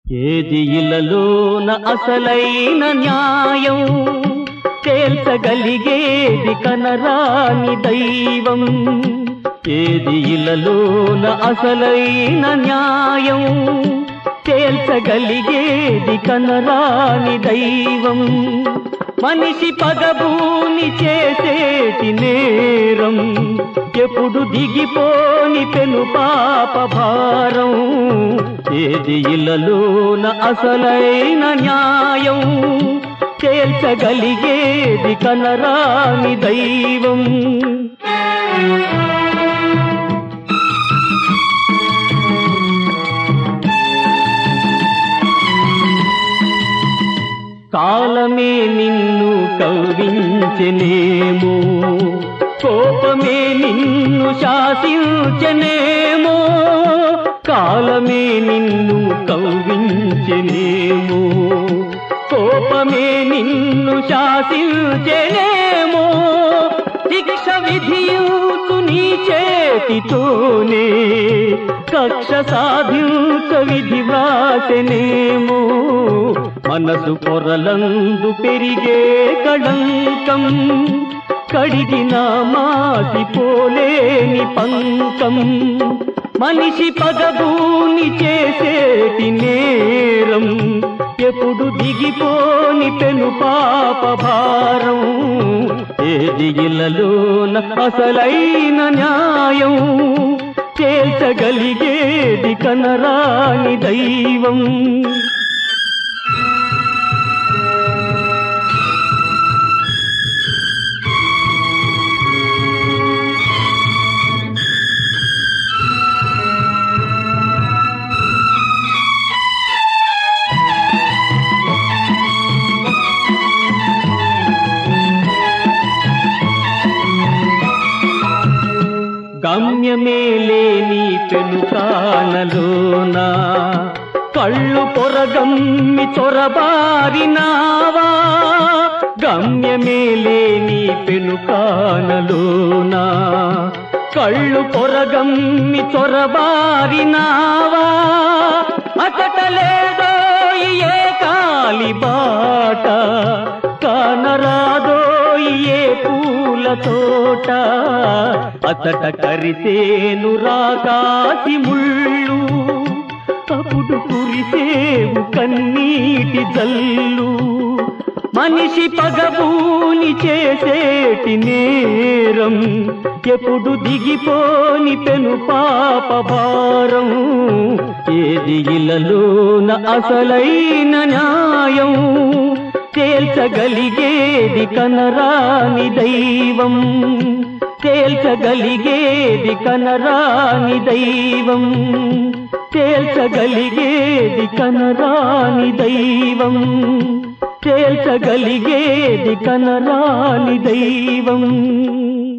ఏది ఇలలోన అసలైన న్యాయం తేల్చగలిగేది కనరాని దైవం ఏది ఇలలోన అసలైన న్యాయం తేల్చగలిగేది కనరాని దైవం మనిషి పగబూని చేసేటి నేరం ఎప్పుడు దిగిపోని పెను పాప భారం ఏది ఇలలోన అసలైన న్యాయం తేల్చగలిగేది కనరాని దైవం కాలమే నిన్ను కవ్వించెనేమో కోపమే నిన్ను శాసించనేమో కాలమే నిన్ను కవ్వించెనేమో కోపమే నిన్ను శాసించెనేమో శిక్ష విధియుతు నీ చేతితోనే కక్ష సాధించ విధి వ్రాసెనేమో మనసు పొరలందు పెరిగే కడంకం కడిగిన మాసిపోలేని పంకం మనిషి పదభూని చేసేటి నేరం ఎప్పుడు దిగిపోని పెను పాప భారం ఏది ఇలలోన అసలైన న్యాయం తేల్చగలిగేది కనరాని దైవం గమ్యమే లేని పెనుకానలోన కళ్ళు పొరగమ్మి చొరబారినావా గమ్యమే లేని పెనుకానలోన కళ్ళు పొరగమ్మి చొరబారినావా అతటలేదో ఏ కాలి బాట కానరాదో ఏ పూల తోట అతట కరిసేను రాకాసి ముళ్ళు అప్పుడు కురిసేవు కన్నీటి జల్లు మనిషి పగబూని చేసేటి నేరం ఎప్పుడు దిగిపోని పెను పాప భారం ఏది ఇలలోన అసలైన న్యాయం తేల్చగలిగేది కనరాని దైవం తేల్చగలిగేది కనరాని దైవం తేల్చగలిగేది కనరాని దైవం తేల్చగలిగేది కనరాని దైవం